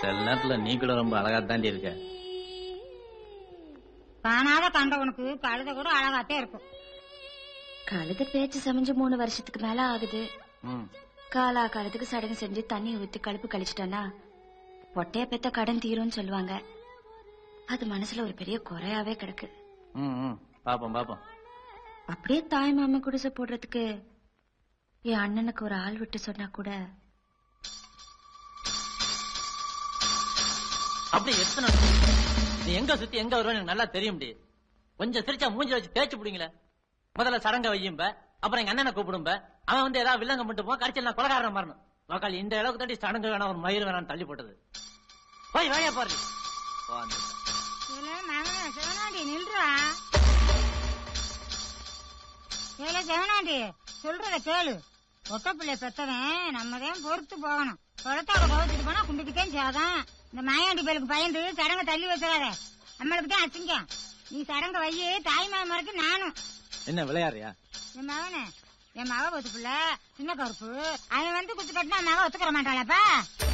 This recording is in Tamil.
சில நேரத்துல நீ கூட ரொம்ப அழகா தாண்டி இருக்க காணாத கண்டவனுக்கு கழுத கூட அழகாத்தே இருக்கும் கழுத பேச்சு சமைஞ்சு மூணு வருஷத்துக்கு மேல ஆகுது ம் காலா காலத்துக்கு சடங்கு செஞ்சு தண்ணி ஊத்தி கழுப்பு கழிச்சிட்டோன்னா பொட்டைய பெத்த கடன் தீரும்னு சொல்லுவாங்க அது மனசுல ஒரு பெரிய குறையாவே கிடக்கு ம் ம் பாப்போம் பாப்போம் அப்படியே தாய் மாமா குடிசை போடுறதுக்கு என் அண்ணனுக்கு ஒரு ஆள் விட்டு சொன்னா கூட அப்படி எத்தனை நீ எங்க சுத்தி எங்க வருவேன்னு எனக்கு நல்லா தெரியும் முடியும் கொஞ்சம் சிரிச்சா மூஞ்சி வச்சு தேய்ச்சி பிடிங்களே முதல்ல சடங்க வையும்ப அப்புறம் எங்க அண்ணனை கூப்பிடும்ப அவன் வந்து ஏதாவது வில்லங்க மட்டும் போ கடைசியில் நான் கொலகாரன் மாறணும் மக்கள் இந்த அளவுக்கு தாண்டி சடங்கு வேணாம் ஒரு மயிர் வேணாம் தள்ளி போட்டது போய் வேலையா பாரு போ அந்த- இல்ல, மகனே, சிவனாண்டி நில்றா ஏல சிவனாண்டி சொல்றத கேளு ஒட்ட பிள்ளை பெத்தவன் நம்ம தான் பொறுத்து போகணும் குளத்தோட கோவத்துட்டு போனா கும்பிட்டுக்கேன் சேதான் இந்த மாயாண்டி பேருக்கு பயந்து சடங்க தள்ளி வச்சிடாத நம்மளுக்கு தான் அசிங்கம் நீ சடங்க வையு தாய் மாமருக்கு நானும் என்ன விளையாடுறியா என் மகனே என் மக ஒத்து பிள்ளை சின்ன கருப்பு அவன் வந்து குத்து கட்டினா மக ஒத்துக்கிற மாட்டாளப்பா